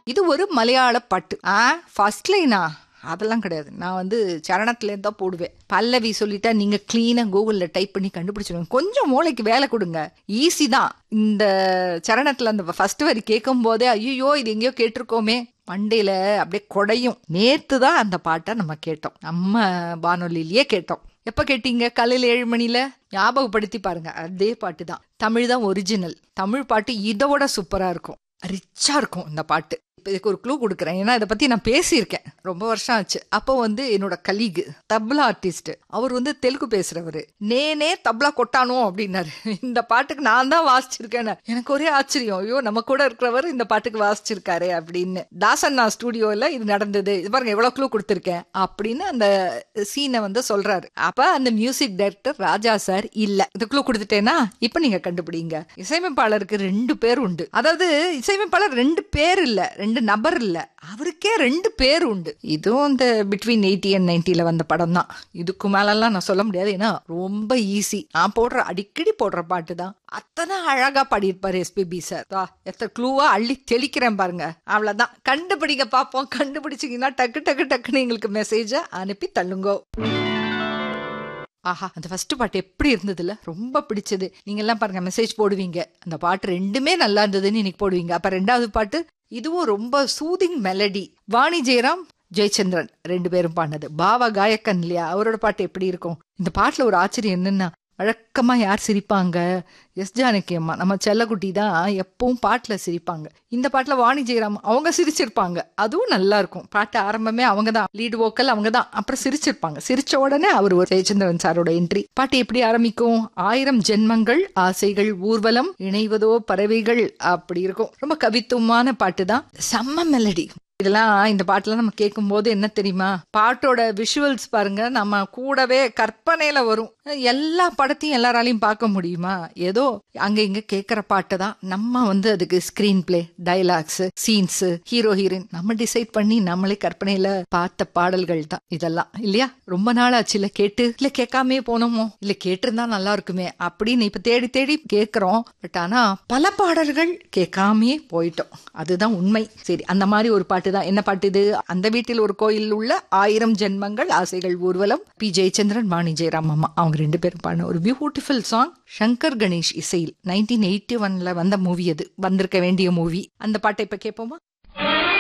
இது ஒரு மலையாள பாட்டு ஆ ஃபர்ஸ்ட் லைனா அதெல்லாம் கிடையாது நான் வந்து சரணத்துலேருந்து தான் போடுவேன் பல்லவி சொல்லிட்டா நீங்க கிளீனா கூகுளில் டைப் பண்ணி கண்டுபிடிச்சிடுங்க கொஞ்சம் மூளைக்கு வேலை கொடுங்க ஈஸி தான் இந்த சரணத்துல அந்த ஃபர்ஸ்ட் வரி கேட்கும் போதே ஐயோ இது எங்கேயோ கேட்டிருக்கோமே மண்டையில அப்படியே கொடையும் நேத்து தான் அந்த பாட்டை நம்ம கேட்டோம் நம்ம வானொலியிலேயே கேட்டோம் எப்ப கேட்டீங்க காலையில ஏழு மணில ஞாபகப்படுத்தி பாருங்க அதே பாட்டு தான் தமிழ் தான் ஒரிஜினல் தமிழ் பாட்டு இதோட சூப்பரா இருக்கும் ரிச்சா இருக்கும் இந்த பாட்டு இப்போ இதுக்கு ஒரு க்ளூ கொடுக்குறேன் ஏன்னா இதை பத்தி நான் பேசியிருக்கேன் ரொம்ப வருஷம் ஆச்சு அப்போ வந்து என்னோட கலீகு தப்லா ஆர்டிஸ்ட் அவர் வந்து தெலுங்கு பேசுறவர் நேனே தப்லா கொட்டானோ அப்படின்னாரு இந்த பாட்டுக்கு நான் தான் வாசிச்சிருக்கேன்னு எனக்கு ஒரே ஆச்சரியம் ஐயோ நம்ம கூட இருக்கிறவர் இந்த பாட்டுக்கு வாசிச்சிருக்காரு அப்படின்னு தாசண்ணா ஸ்டூடியோல இது நடந்தது இது பாருங்க எவ்வளவு க்ளூ கொடுத்துருக்கேன் அப்படின்னு அந்த சீனை வந்து சொல்றாரு அப்ப அந்த மியூசிக் டைரக்டர் ராஜா சார் இல்ல இந்த க்ளூ கொடுத்துட்டேன்னா இப்ப நீங்க கண்டுபிடிங்க இசையமைப்பாளருக்கு ரெண்டு பேர் உண்டு அதாவது இசையமைப்பாளர் ரெண்டு பேர் இல்ல ரெண்டு நபர் இல்ல அவருக்கே ரெண்டு பேர் உண்டு இதுவும் இந்த பிட்வீன் எயிட்டி அண்ட் நைன்டில வந்த படம் தான் இதுக்கு மேலெல்லாம் நான் சொல்ல முடியாது ஏன்னா ரொம்ப ஈஸி நான் போடுற அடிக்கடி போடுற பாட்டு தான் அத்தனை அழகா பாடியிருப்பாரு எஸ்பிபி சார் தா எத்தனை க்ளூவா அள்ளி தெளிக்கிறேன் பாருங்க அவ்வளவுதான் கண்டுபிடிங்க பாப்போம் கண்டுபிடிச்சிங்கன்னா டக்கு டக்கு டக்குன்னு எங்களுக்கு மெசேஜை அனுப்பி தள்ளுங்கோ ஆஹா அந்த ஃபர்ஸ்ட் பாட்டு எப்படி இருந்ததுல ரொம்ப பிடிச்சது நீங்க எல்லாம் பாருங்க மெசேஜ் போடுவீங்க அந்த பாட்டு ரெண்டுமே நல்லா இருந்ததுன்னு இன்னைக்கு போடுவீங்க அப்ப ரெண்டாவது பாட்டு இதுவும் ரொம்ப சூதிங் மெலடி வாணி ஜெயராம் ஜெயச்சந்திரன் ரெண்டு பேரும் பாடினது பாவா காயக்கன் இல்லையா அவரோட பாட்டு எப்படி இருக்கும் இந்த பாட்டுல ஒரு ஆச்சரியம் என்னன்னா வழக்கமா யார் சிரிப்பாங்க எஸ் ஜானகி அம்மா நம்ம செல்லக்குட்டி தான் எப்பவும் பாட்டுல சிரிப்பாங்க இந்த பாட்டுல வாணி ஜெயராம் அவங்க சிரிச்சிருப்பாங்க அதுவும் நல்லா இருக்கும் பாட்டு ஆரம்பமே அவங்க தான் லீடு வோக்கல் அவங்க தான் அப்புறம் சிரிச்சிருப்பாங்க சிரிச்ச உடனே அவர் ஒரு ஜெயச்சந்திரன் சாரோட என்ட்ரி பாட்டு எப்படி ஆரம்பிக்கும் ஆயிரம் ஜென்மங்கள் ஆசைகள் ஊர்வலம் இணைவதோ பறவைகள் அப்படி இருக்கும் ரொம்ப கவித்துவமான பாட்டு தான் செம்ம மெலடி இதெல்லாம் இந்த பாட்டுலாம் நம்ம கேட்கும் போது என்ன தெரியுமா பாட்டோட விஷுவல்ஸ் பாருங்க நம்ம கூடவே கற்பனையில வரும் எல்லா படத்தையும் எல்லாராலையும் பார்க்க முடியுமா ஏதோ அங்க இங்க கேட்கிற பாட்டு தான் நம்ம வந்து அதுக்கு screenplay dialogues scenes hero heroine நம்ம டிசைட் பண்ணி நம்மளே கற்பனையில பார்த்த பாடல்கள் தான் இதெல்லாம் இல்லையா ரொம்ப நாள் ஆச்சு இல்ல கேட்டு இல்ல கேட்காமே போனோமோ இல்ல கேட்டிருந்தா நல்லா இருக்குமே அப்படின்னு இப்ப தேடி தேடி கேட்கிறோம் பட் ஆனா பல பாடல்கள் கேட்காமே போயிட்டோம் அதுதான் உண்மை சரி அந்த மாதிரி ஒரு பாட்டு தான் என்ன பாட்டு இது அந்த வீட்டில் ஒரு கோயில் உள்ள ஆயிரம் ஜென்மங்கள் ஆசைகள் ஊர்வலம் பி ஜெயச்சந்திரன் வாணி ஜெயராம் அம்மா அவங்க ரெண்டு பேரும் பாடின ஒரு பியூட்டிஃபுல் சாங் சங்கர் கணேஷ் இசையில் நைன்டீன் எயிட்டி ஒன்ல வந்த மூவி அது வந்திருக்க வேண்டிய மூவி அந்த பாட்டை இப்ப கேட்போமா